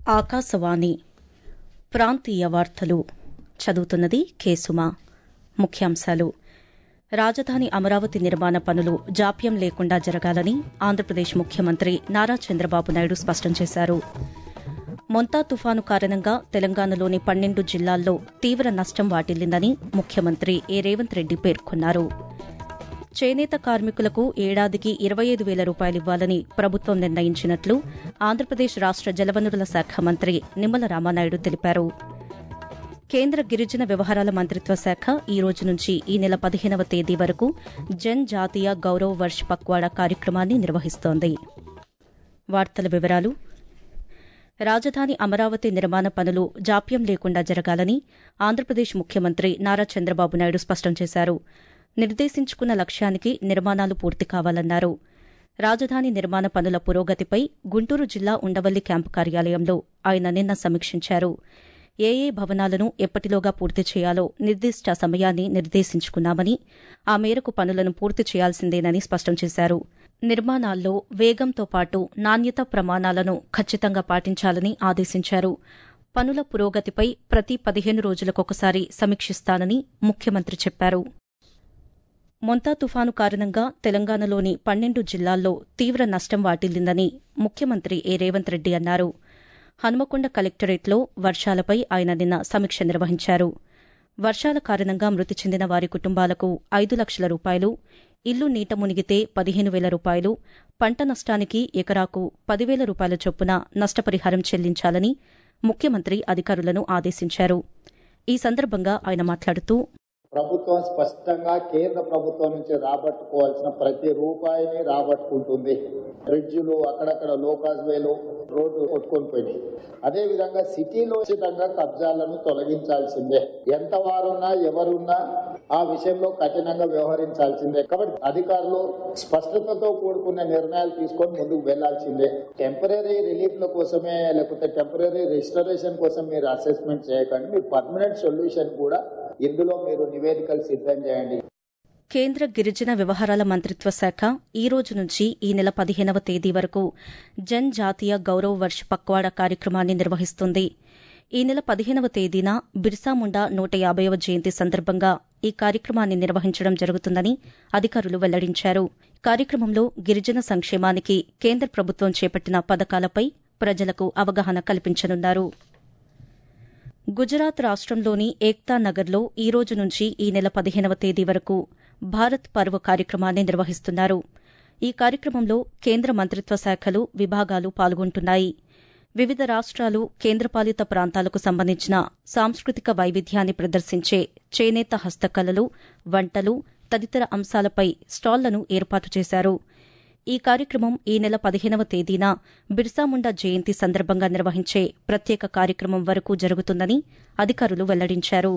ఆకాశవాణి ప్రాంతీయ వార్తలు చదువుతున్నది కేసుమా ముఖ్యాంశాలు రాజధాని అమరావతి నిర్మాణ పనులు జాప్యం లేకుండా జరగాలని ఆంధ్రప్రదేశ్ ముఖ్యమంత్రి నారా చంద్రబాబు నాయుడు స్పష్టం చేశారు మొంతా తుఫాను కారణంగా తెలంగాణలోని పన్నెండు జిల్లాల్లో తీవ్ర నష్టం వాటిల్లిందని ముఖ్యమంత్రి ఏ రేవంత్ రెడ్డి పేర్కొన్నారు చేనేత కార్మికులకు ఏడాదికి ఇరవై ఐదు వేల రూపాయలివ్వాలని ప్రభుత్వం నిర్ణయించినట్లు ఆంధ్రప్రదేశ్ రాష్ట జలవనరుల శాఖ మంత్రి నిమ్మల రామానాయుడు తెలిపారు కేంద్ర గిరిజన వ్యవహారాల మంత్రిత్వ శాఖ ఈ రోజు నుంచి ఈ నెల పదిహేనవ తేదీ వరకు జన్ జాతీయ గౌరవ్ వర్ష్ పక్వాడా కార్యక్రమాన్ని నిర్వహిస్తోంది వార్తల వివరాలు రాజధాని అమరావతి నిర్మాణ పనులు జాప్యం లేకుండా జరగాలని ఆంధ్రప్రదేశ్ ముఖ్యమంత్రి నారా చంద్రబాబు నాయుడు స్పష్టం చేశారు నిర్దేశించుకున్న లక్ష్యానికి నిర్మాణాలు పూర్తి కావాలన్నారు రాజధాని నిర్మాణ పనుల పురోగతిపై గుంటూరు జిల్లా ఉండవల్లి క్యాంపు కార్యాలయంలో ఆయన నిన్న సమీక్షించారు ఏ ఏ భవనాలను ఎప్పటిలోగా పూర్తి చేయాలో నిర్దిష్ట సమయాన్ని నిర్దేశించుకున్నామని ఆ మేరకు పనులను పూర్తి చేయాల్సిందేనని స్పష్టం చేశారు నిర్మాణాల్లో వేగంతో పాటు నాణ్యత ప్రమాణాలను ఖచ్చితంగా పాటించాలని ఆదేశించారు పనుల పురోగతిపై ప్రతి పదిహేను రోజులకొకసారి సమీక్షిస్తానని ముఖ్యమంత్రి చెప్పారు మొంతా తుఫాను కారణంగా తెలంగాణలోని పన్నెండు జిల్లాల్లో తీవ్ర నష్టం వాటిల్లిందని ముఖ్యమంత్రి ఏ రేవంత్ రెడ్డి అన్నారు హనుమకొండ కలెక్టరేట్లో వర్షాలపై ఆయన నిన్న సమీక్ష నిర్వహించారు వర్షాల కారణంగా మృతి చెందిన వారి కుటుంబాలకు ఐదు లక్షల రూపాయలు ఇల్లు నీట మునిగితే పదిహేను వేల రూపాయలు పంట నష్టానికి ఎకరాకు పదివేల రూపాయల చొప్పున నష్టపరిహారం చెల్లించాలని ముఖ్యమంత్రి అధికారులను ఆదేశించారు ఈ సందర్భంగా ఆయన మాట్లాడుతూ ప్రభుత్వం స్పష్టంగా కేంద్ర ప్రభుత్వం నుంచి రాబట్టుకోవాల్సిన ప్రతి రూపాయిని రాబట్టుకుంటుంది బ్రిడ్జిలు అక్కడక్కడ లోకాజ్ వేలు రోడ్లు కొట్టుకొని పోయినాయి అదే విధంగా సిటీలో ఉచితంగా కబ్జాలను తొలగించాల్సిందే ఎంత వారున్నా ఎవరున్నా ఆ విషయంలో కఠినంగా వ్యవహరించాల్సిందే కాబట్టి అధికారులు స్పష్టతతో కూడుకున్న నిర్ణయాలు తీసుకొని ముందుకు వెళ్లాల్సిందే టెంపరీ రిలీఫ్ల కోసమే లేకపోతే టెంపరీ రిజిస్టరేషన్ కోసం మీరు అసెస్మెంట్ చేయకండి మీరు పర్మనెంట్ సొల్యూషన్ కూడా ఇందులో మీరు నివేదికలు సిద్ధం చేయండి కేంద్ర గిరిజన వ్యవహారాల మంత్రిత్వ శాఖ ఈ రోజు నుంచి ఈ నెల పదిహేనవ తేదీ వరకు జన్ జాతీయ గౌరవ్ వర్ష్ పక్వాడా కార్యక్రమాన్ని నిర్వహిస్తుంది ఈ నెల పదిహేనవ తేదీన బిర్సాముండా నూట యాభైవ జయంతి సందర్భంగా ఈ కార్యక్రమాన్ని నిర్వహించడం జరుగుతుందని అధికారులు వెల్లడించారు కార్యక్రమంలో గిరిజన సంక్షేమానికి కేంద్ర ప్రభుత్వం చేపట్టిన పథకాలపై ప్రజలకు అవగాహన కల్పించనున్నారు గుజరాత్ రాష్టంలోని ఏక్తా నగర్లో ఈ రోజు నుంచి ఈ నెల పదిహేనవ తేదీ వరకు భారత్ పర్వ్ కార్యక్రమాన్ని నిర్వహిస్తున్నారు ఈ కార్యక్రమంలో కేంద్ర మంత్రిత్వ శాఖలు విభాగాలు పాల్గొంటున్నాయి వివిధ రాష్ట్రాలు కేంద్రపాలిత ప్రాంతాలకు సంబంధించిన సాంస్కృతిక వైవిధ్యాన్ని ప్రదర్శించే చేనేత హస్తకళలు వంటలు తదితర అంశాలపై స్టాళ్లను ఏర్పాటు చేశారు ఈ కార్యక్రమం ఈ నెల పదిహేనవ తేదీన బిర్సాముండా జయంతి సందర్భంగా నిర్వహించే ప్రత్యేక కార్యక్రమం వరకు జరుగుతుందని అధికారులు వెల్లడించారు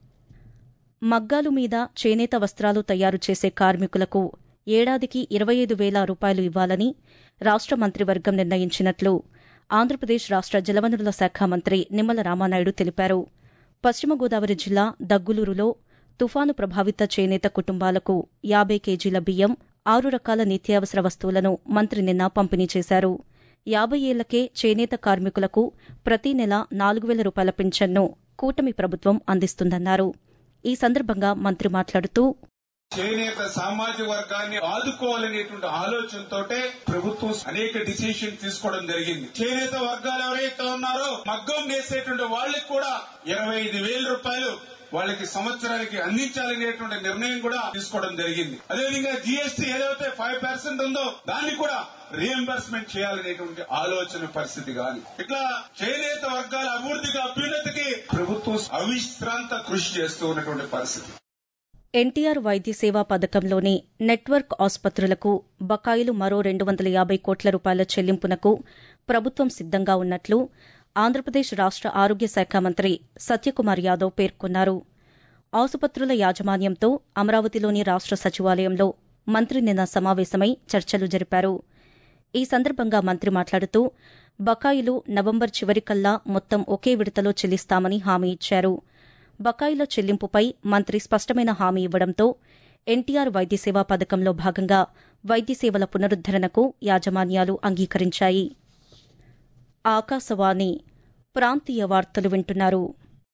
మగ్గాలు మీద చేనేత వస్త్రాలు తయారు చేసే కార్మికులకు ఏడాదికి ఇరవై ఐదు వేల రూపాయలు ఇవ్వాలని రాష్ట మంత్రివర్గం నిర్ణయించినట్లు ఆంధ్రప్రదేశ్ రాష్ట జలవనరుల శాఖ మంత్రి నిమ్మల రామానాయుడు తెలిపారు పశ్చిమ గోదావరి జిల్లా దగ్గులూరులో తుఫాను ప్రభావిత చేనేత కుటుంబాలకు యాబై కేజీల బియ్యం ఆరు రకాల నిత్యావసర వస్తువులను మంత్రి నిన్న పంపిణీ చేశారు యాబై ఏళ్లకే చేనేత కార్మికులకు ప్రతి నెల నాలుగు వేల రూపాయల పింఛన్ను కూటమి ప్రభుత్వం అందిస్తుందన్నారు ఈ సందర్భంగా మంత్రి మాట్లాడుతూ చేనేత సామాజిక వర్గాన్ని ఆదుకోవాలనేటువంటి ఆలోచనతోటే ప్రభుత్వం అనేక డిసిషన్ తీసుకోవడం జరిగింది చేనేత వర్గాలు ఎవరైతే ఉన్నారో మగ్గం వేసేటువంటి వాళ్ళకి కూడా ఇరవై ఐదు వేల రూపాయలు వాళ్ళకి సంవత్సరానికి అందించాలనేటువంటి నిర్ణయం కూడా తీసుకోవడం జరిగింది అదేవిధంగా జీఎస్టీ ఏదైతే ఫైవ్ పర్సెంట్ ఉందో దాన్ని కూడా రీఎంబర్స్మెంట్ చేయాలనేటువంటి ఆలోచన పరిస్థితి కానీ ఇట్లా చేనేత వర్గాల అభివృద్ధికి అభ్యున్నతికి ప్రభుత్వం అవిశ్రాంత కృషి చేస్తూ ఉన్నటువంటి పరిస్థితి ఎన్టీఆర్ వైద్య సేవా పథకంలోని నెట్వర్క్ ఆసుపత్రులకు బకాయిలు మరో రెండు వందల యాబై కోట్ల రూపాయల చెల్లింపునకు ప్రభుత్వం సిద్దంగా ఉన్నట్లు ఆంధ్రప్రదేశ్ రాష్ట ఆరోగ్య శాఖ మంత్రి సత్యకుమార్ యాదవ్ పేర్కొన్నారు ఆసుపత్రుల యాజమాన్యంతో అమరావతిలోని రాష్ట సచివాలయంలో మంత్రి నిన్న సమావేశమై చర్చలు జరిపారు ఈ సందర్భంగా మంత్రి మాట్లాడుతూ బకాయిలు నవంబర్ చివరికల్లా మొత్తం ఒకే విడతలో చెల్లిస్తామని హామీ ఇచ్చారు బకాయిల చెల్లింపుపై మంత్రి స్పష్టమైన హామీ ఇవ్వడంతో ఎన్టీఆర్ వైద్య సేవా పథకంలో భాగంగా వైద్య సేవల పునరుద్దరణకు యాజమాన్యాలు అంగీకరించాయి ఆకాశవాణి ప్రాంతీయ వార్తలు వింటున్నారు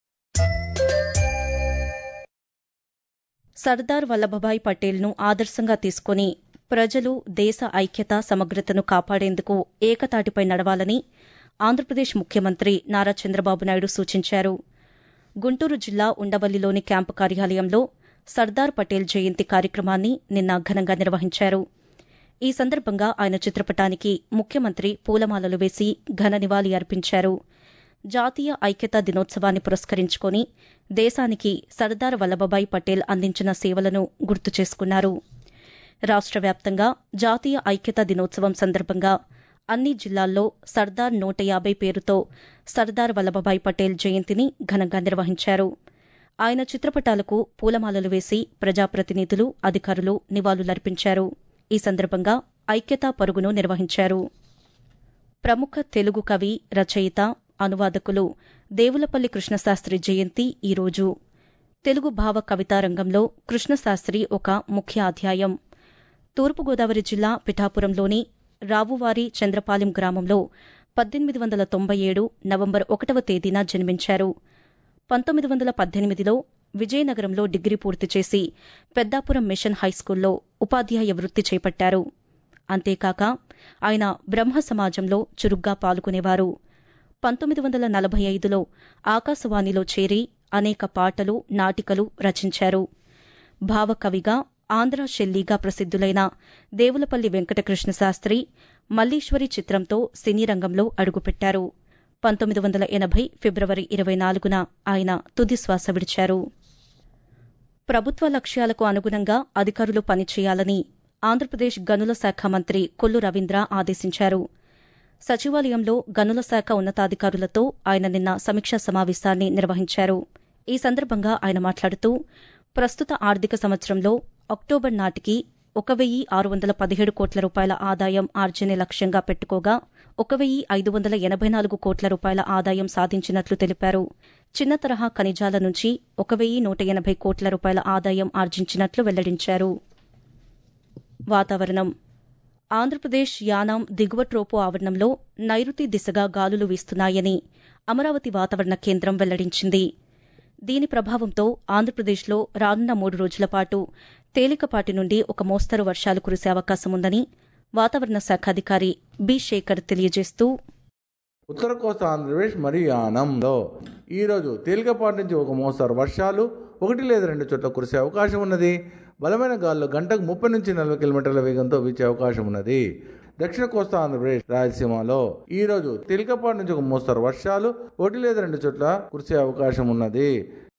సర్దార్ వల్లభభాయ్ పటేల్ను ఆదర్శంగా తీసుకుని ప్రజలు దేశ ఐక్యత సమగ్రతను కాపాడేందుకు ఏకతాటిపై నడవాలని ఆంధ్రప్రదేశ్ ముఖ్యమంత్రి నారా చంద్రబాబు నాయుడు సూచించారు గుంటూరు జిల్లా ఉండవల్లిలోని క్యాంపు కార్యాలయంలో సర్దార్ పటేల్ జయంతి కార్యక్రమాన్ని నిన్న ఘనంగా నిర్వహించారు ఈ సందర్భంగా ఆయన చిత్రపటానికి ముఖ్యమంత్రి పూలమాలలు వేసి ఘన నివాళి అర్పించారు జాతీయ ఐక్యతా దినోత్సవాన్ని పురస్కరించుకుని దేశానికి సర్దార్ వల్లభభాయ్ పటేల్ అందించిన సేవలను గుర్తు చేసుకున్నారు రాష్ట వ్యాప్తంగా జాతీయ ఐక్యతా దినోత్సవం సందర్భంగా అన్ని జిల్లాల్లో సర్దార్ నూట యాభై పేరుతో సర్దార్ వల్లభభాయ్ పటేల్ జయంతిని ఘనంగా నిర్వహించారు ఆయన చిత్రపటాలకు పూలమాలలు వేసి ప్రజాప్రతినిధులు అధికారులు నివాళులర్పించారు ఈ సందర్భంగా ఐక్యతా పరుగును నిర్వహించారు ప్రముఖ తెలుగు కవి రచయిత అనువాదకులు దేవులపల్లి కృష్ణశాస్త్రి జయంతి ఈరోజు తెలుగు భావ కవితా రంగంలో కృష్ణశాస్త్రి ఒక ముఖ్య అధ్యాయం తూర్పుగోదావరి జిల్లా పిఠాపురంలోని రావువారి చంద్రపాలెం గ్రామంలో పద్దెనిమిది వందల తొంభై ఏడు నవంబర్ ఒకటవ తేదీన జన్మించారు పంతొమ్మిది వందల పద్దెనిమిదిలో విజయనగరంలో డిగ్రీ పూర్తి చేసి పెద్దాపురం మిషన్ హైస్కూల్లో ఉపాధ్యాయ వృత్తి చేపట్టారు అంతేకాక ఆయన బ్రహ్మ సమాజంలో చురుగ్గా పాల్గొనేవారు పంతొమ్మిది వందల నలభై ఐదులో ఆకాశవాణిలో చేరి అనేక పాటలు నాటికలు రచించారు భావకవిగా ఆంధ్ర షెల్లీగా ప్రసిద్ధులైన దేవులపల్లి వెంకటకృష్ణ శాస్త్రి మల్లీశ్వరి చిత్రంతో సినీ రంగంలో అడుగుపెట్టారు పంతొమ్మిది వందల ఎనభై ఫిబ్రవరి ఇరవై నాలుగున ఆయన తుది శ్వాస విడిచారు ప్రభుత్వ లక్ష్యాలకు అనుగుణంగా అధికారులు పనిచేయాలని ఆంధ్రప్రదేశ్ గనుల శాఖ మంత్రి కొల్లు రవీంద్ర ఆదేశించారు సచివాలయంలో గనుల శాఖ ఉన్నతాధికారులతో ఆయన నిన్న సమీక్షా సమావేశాన్ని నిర్వహించారు ఈ సందర్భంగా ఆయన మాట్లాడుతూ ప్రస్తుత ఆర్థిక సంవత్సరంలో అక్టోబర్ నాటికి ఒక వెయ్యి ఆరు వందల పదిహేడు కోట్ల రూపాయల ఆదాయం ఆర్జనే లక్ష్యంగా పెట్టుకోగా ఒక వెయ్యి ఐదు వందల ఎనబై నాలుగు కోట్ల రూపాయల ఆదాయం సాధించినట్లు తెలిపారు చిన్న తరహా ఖనిజాల నుంచి ఒక వెయ్యి నూట ఎనబై కోట్ల రూపాయల ఆదాయం ఆర్జించినట్లు వెల్లడించారు వాతావరణం ఆంధ్రప్రదేశ్ యానాం దిగువ ట్రోపో ఆవరణంలో నైరుతి దిశగా గాలులు వీస్తున్నాయని అమరావతి వాతావరణ కేంద్రం వెల్లడించింది దీని ప్రభావంతో ఆంధ్రప్రదేశ్లో రానున్న మూడు రోజుల పాటు తేలికపాటి నుండి ఒక మోస్తరు వర్షాలు కురిసే అవకాశం ఉందని వాతావరణ శాఖ అధికారి బి శేఖర్ తెలియజేస్తూ ఉత్తర కోస్తా ఆంధ్రప్రదేశ్ మరియు యానంలో ఈరోజు తేలికపాటి నుంచి ఒక మోస్తారు వర్షాలు ఒకటి లేదా రెండు చోట్ల కురిసే అవకాశం ఉన్నది బలమైన గాలులు గంటకు ముప్పై నుంచి నలభై కిలోమీటర్ల వేగంతో వీచే అవకాశం ఉన్నది దక్షిణ కోస్తా ఆంధ్రప్రదేశ్ రాయలసీమలో ఈ రోజు తేలికపాటి నుంచి ఒక మోస్తారు వర్షాలు ఒకటి లేదా రెండు చోట్ల కురిసే అవకాశం ఉన్నది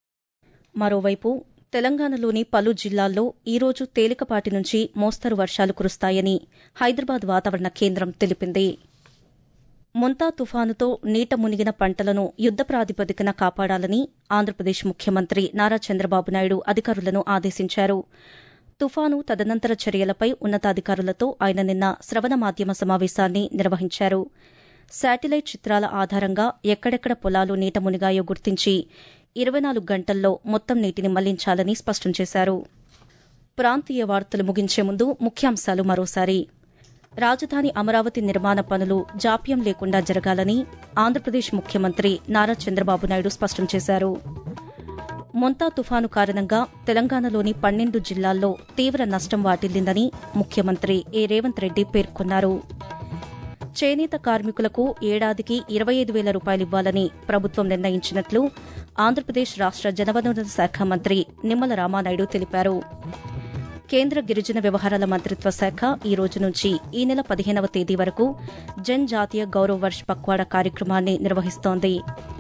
మరోవైపు తెలంగాణలోని పలు జిల్లాల్లో ఈరోజు తేలికపాటి నుంచి మోస్తరు వర్షాలు కురుస్తాయని హైదరాబాద్ వాతావరణ కేంద్రం తెలిపింది ముంతా తుఫానుతో నీట మునిగిన పంటలను యుద్ద ప్రాతిపదికన కాపాడాలని ఆంధ్రప్రదేశ్ ముఖ్యమంత్రి నారా చంద్రబాబు నాయుడు అధికారులను ఆదేశించారు తుఫాను తదనంతర చర్యలపై ఉన్నతాధికారులతో ఆయన నిన్న శ్రవణ మాధ్యమ సమావేశాన్ని నిర్వహించారు శాటిలైట్ చిత్రాల ఆధారంగా ఎక్కడెక్కడ పొలాలు నీట మునిగాయో గుర్తించి ఇరవై నాలుగు గంటల్లో మొత్తం నీటిని మళ్లించాలని స్పష్టం చేశారు ప్రాంతీయ వార్తలు ముగించే ముందు ముఖ్యాంశాలు మరోసారి రాజధాని అమరావతి నిర్మాణ పనులు జాప్యం లేకుండా జరగాలని ఆంధ్రప్రదేశ్ ముఖ్యమంత్రి నారా చంద్రబాబు నాయుడు స్పష్టం చేశారు మొంతా తుఫాను కారణంగా తెలంగాణలోని పన్నెండు జిల్లాల్లో తీవ్ర నష్టం వాటిల్లిందని ముఖ్యమంత్రి ఏ రేవంత్ రెడ్డి పేర్కొన్నారు చేనేత కార్మికులకు ఏడాదికి ఇరవై ఐదు వేల రూపాయలు ఇవ్వాలని ప్రభుత్వం నిర్ణయించినట్లు ఆంధ్రప్రదేశ్ రాష్ట జనవనరుల శాఖ మంత్రి నిమ్మల రామానాయుడు తెలిపారు కేంద్ర గిరిజన వ్యవహారాల మంత్రిత్వ శాఖ ఈ రోజు నుంచి ఈ నెల పదిహేనవ తేదీ వరకు జన్ జాతీయ గౌరవ్ వర్ష్ పక్వాడా కార్యక్రమాన్ని నిర్వహిస్తోంది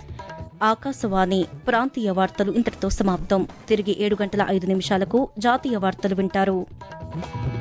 ఆకాశవాణి ప్రాంతీయ వార్తలు ఇంతటితో సమాప్తం తిరిగి ఏడు గంటల ఐదు నిమిషాలకు జాతీయ వార్తలు వింటారు